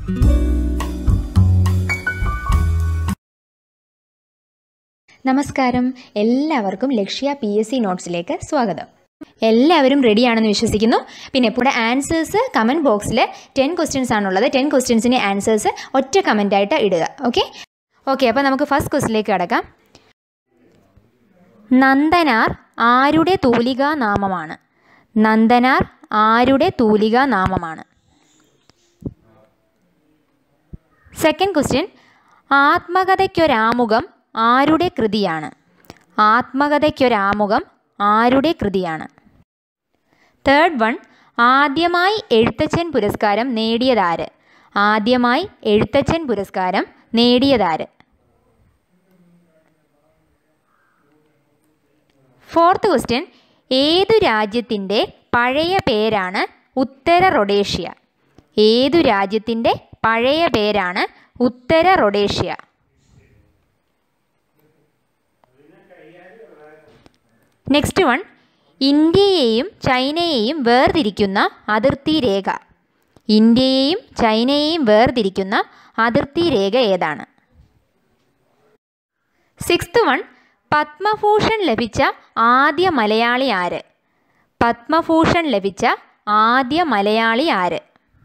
നമസ്കാരം എല്ലാവർക്കും Lakshya P S C നോട്ട്സിലേക്ക് സ്വാഗതം എല്ലാവരും റെഡിയാണെന്ന് വിശ്വസിക്കുന്നു പിന്നെ ഇവിടെ answers comment box ten questions ആണുള്ളത് ടെൻ ക്വസ്റ്റ്യൻസിന് ആൻസേഴ്സ് ഒറ്റ കമൻ്റായിട്ട് ഇടുക ഓക്കെ ഓക്കെ അപ്പോൾ നമുക്ക് ഫസ്റ്റ് ക്വസ്റ്റിലേക്ക് കടക്കാം നന്ദനാർ ആരുടെ തൂലികാ നാമമാണ് നന്ദനാർ ആരുടെ തൂലികാ നാമമാണ് സെക്കൻഡ് ക്വസ്റ്റ്യൻ ആത്മകഥയ്ക്കൊരാമുഖം ആരുടെ കൃതിയാണ് ആത്മകഥയ്ക്കൊരാമുഖം ആരുടെ കൃതിയാണ് തേർഡ് വൺ ആദ്യമായി എഴുത്തച്ഛൻ പുരസ്കാരം നേടിയതാര് ആദ്യമായി എഴുത്തച്ഛൻ പുരസ്കാരം നേടിയതാര് ഫോർത്ത് ക്വസ്റ്റ്യൻ ഏതു രാജ്യത്തിൻ്റെ പഴയ പേരാണ് ഉത്തര റൊഡേഷ്യ ഏതു രാജ്യത്തിൻ്റെ പഴയ പേരാണ് ഉത്തര റൊഡേഷ്യ നെക്സ്റ്റ് വൺ ഇന്ത്യയെയും ചൈനയെയും വേർതിരിക്കുന്ന അതിർത്തി രേഖ ഇന്ത്യയെയും ചൈനയെയും വേർതിരിക്കുന്ന അതിർത്തി രേഖ ഏതാണ് സിക്സ്ത് വൺ പത്മഭൂഷൺ ലഭിച്ച ആദ്യ മലയാളി ആര് പത്മഭൂഷൺ ലഭിച്ച ആദ്യ മലയാളി ആര്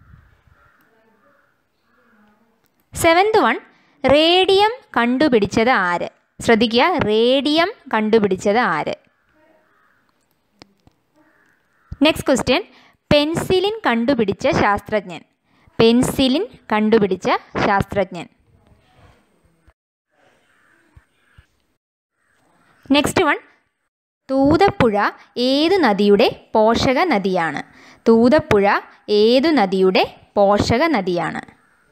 സെവൻത് വൺ റേഡിയം കണ്ടുപിടിച്ചത് ആര് ശ്രദ്ധിക്കുക റേഡിയം കണ്ടുപിടിച്ചത് ആര് നെക്സ്റ്റ് ക്വസ്റ്റ്യൻ പെൻസിലിൻ കണ്ടുപിടിച്ച ശാസ്ത്രജ്ഞൻ പെൻസിലിൻ കണ്ടുപിടിച്ച ശാസ്ത്രജ്ഞൻ നെക്സ്റ്റ് വൺ തൂതപ്പുഴ ഏതു നദിയുടെ പോഷക നദിയാണ് തൂതപ്പുഴ ഏതു നദിയുടെ പോഷക നദിയാണ്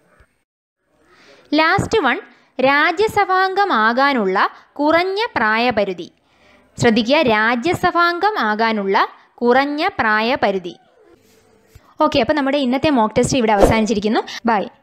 ലാസ്റ്റ് വൺ രാജ്യസഭാംഗമാകാനുള്ള കുറഞ്ഞ പ്രായപരിധി ശ്രദ്ധിക്കുക രാജ്യസഭാംഗം ആകാനുള്ള കുറഞ്ഞ പ്രായപരിധി ഓക്കെ അപ്പോൾ നമ്മുടെ ഇന്നത്തെ മോക്ക് ടെസ്റ്റ് ഇവിടെ അവസാനിച്ചിരിക്കുന്നു ബൈ